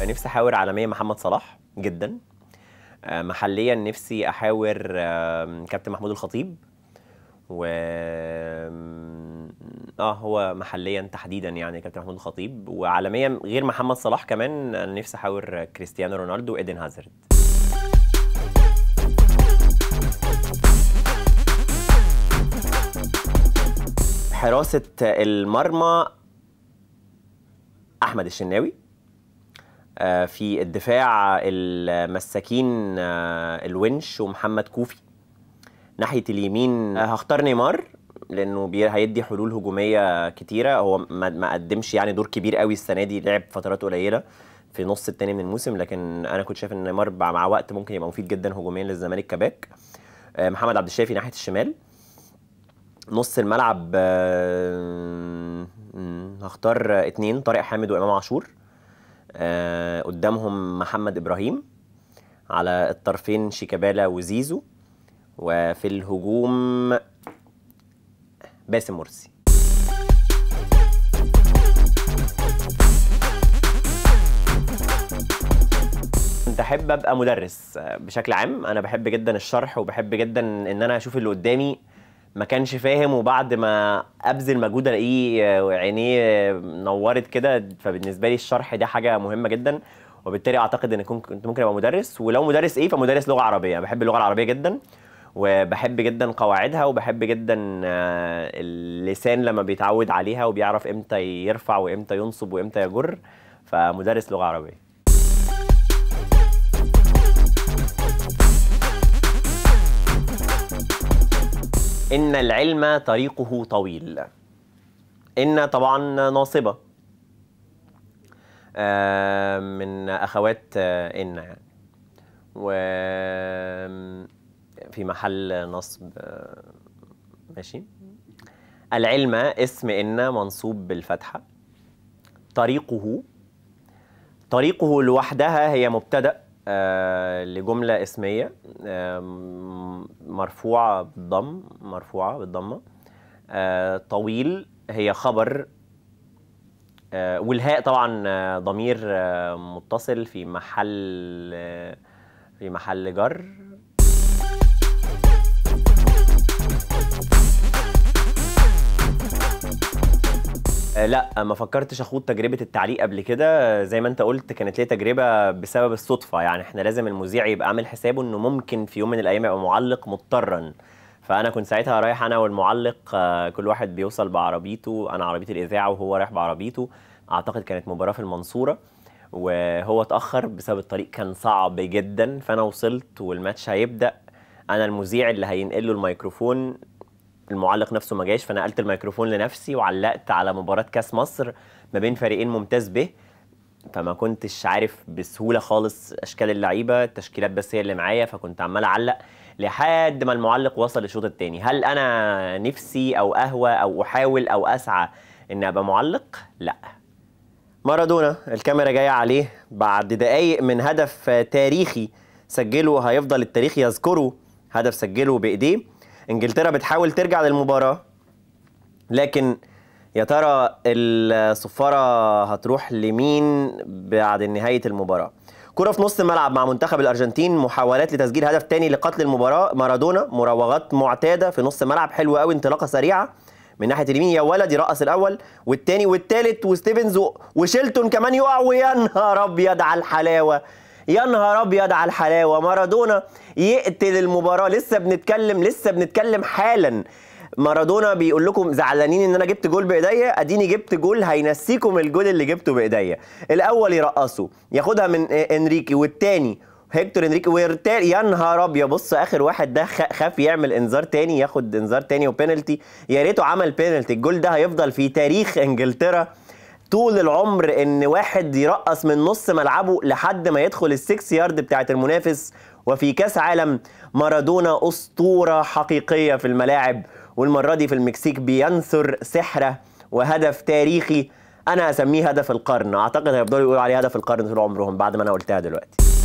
نفسي احاور عالميا محمد صلاح جدا آه، محليا نفسي احاور آه، كابتن محمود الخطيب و اه هو محليا تحديدا يعني كابتن محمود الخطيب وعالميا غير محمد صلاح كمان انا نفسي احاور كريستيانو رونالدو وايدن هازارد حراسة المرمى أحمد الشناوي آه، في الدفاع المساكين آه، الونش ومحمد كوفي ناحية اليمين آه، هختار نيمار لأنه بي- هيدي حلول هجومية كتيرة هو ما ما قدمش يعني دور كبير قوي السنة دي لعب فترات قليلة في نص التاني من الموسم لكن أنا كنت شايف إن نيمار مع مع وقت ممكن يبقى مفيد جدا هجوميا للزمالك كباك آه، محمد عبد الشافي ناحية الشمال نص الملعب آه، مم، هختار اتنين طارق حامد وامام عاشور آه، قدامهم محمد ابراهيم على الطرفين شيكابالا وزيزو وفي الهجوم باسم مرسي كنت احب ابقى مدرس آه، بشكل عام انا بحب جدا الشرح وبحب جدا ان انا اشوف اللي قدامي ما كانش فاهم وبعد ما ابذل مجهود الاقيه آه، عينيه آه، نورت كده فبالنسبه لي الشرح ده حاجه مهمه جدا وبالتالي اعتقد ان كنت كنت ممكن ابقى مدرس ولو مدرس ايه فمدرس لغه عربيه بحب اللغه العربيه جدا وبحب جدا قواعدها وبحب جدا آه، اللسان لما بيتعود عليها وبيعرف امتى يرفع وامتى ينصب وامتى يجر فمدرس لغه عربيه إن العلم طريقه طويل إن طبعا ناصبة آه، من أخوات آه، إن يعني و في محل نصب آه، ماشي العلم اسم إن منصوب بالفتحة طريقه طريقه لوحدها هي مبتدأ آه، لجملة اسمية آم، مرفوعة بالضم مرفوعة بالضمة آه، طويل هي خبر آه، والهاء طبعا آه، ضمير آه، متصل في محل آه، في محل جر آه، لا ما فكرتش اخوض تجربه التعليق قبل كده آه، زي ما انت قلت كانت ليه تجربه بسبب الصدفه يعني احنا لازم المذيع يبقى عامل حسابه انه ممكن في يوم من الايام يبقى معلق مضطرا فانا كنت ساعتها رايح انا والمعلق آه، كل واحد بيوصل بعربيته انا عربيه الاذاعه وهو رايح بعربيته اعتقد كانت مباراه في المنصوره وهو اتاخر بسبب الطريق كان صعب جدا فانا وصلت والماتش هيبدا انا المذيع اللي هينقل له الميكروفون المعلق نفسه ما جاش فنقلت الميكروفون لنفسي وعلقت على مباراة كاس مصر ما بين فريقين ممتاز به فما كنتش عارف بسهولة خالص أشكال اللعيبة التشكيلات بس هي اللي معايا فكنت عمال أعلق لحد ما المعلق وصل للشوط التاني هل أنا نفسي أو أهوى أو أحاول أو أسعى إن أبقى معلق؟ لأ مارادونا الكاميرا جاية عليه بعد دقايق من هدف تاريخي سجله هيفضل التاريخ يذكره هدف سجله بإيديه انجلترا بتحاول ترجع للمباراة لكن يا ترى الصفارة هتروح لمين بعد نهاية المباراة كرة في نص الملعب مع منتخب الأرجنتين محاولات لتسجيل هدف تاني لقتل المباراة مارادونا مراوغات معتادة في نص الملعب حلوة قوي انطلاقة سريعة من ناحية اليمين يا ولد يرقص الأول والتاني والتالت وستيفنز و- وشيلتون كمان يقع ويا نهار أبيض على الحلاوة يا نهار ابيض على الحلاوه مارادونا يقتل المباراه لسه بنتكلم لسه بنتكلم حالا مارادونا بيقول لكم زعلانين ان انا جبت جول بايديا اديني جبت جول هينسيكم الجول اللي جبته بايديا الاول يرقصه ياخدها من آه، انريكي والتاني هيكتور انريكي والتاني يا نهار ابيض بص اخر واحد ده خ- خاف يعمل انذار تاني ياخد انذار تاني وبينالتي يا ريته عمل بينالتي الجول ده هيفضل في تاريخ انجلترا طول العمر ان واحد يرقص من نص ملعبه لحد ما يدخل السكس يارد بتاعت المنافس وفي كاس عالم مارادونا اسطوره حقيقيه في الملاعب والمره دي في المكسيك بينثر سحره وهدف تاريخي انا اسميه هدف القرن اعتقد هيفضلوا يقولوا عليه هدف القرن طول عمرهم بعد ما انا قلتها دلوقتي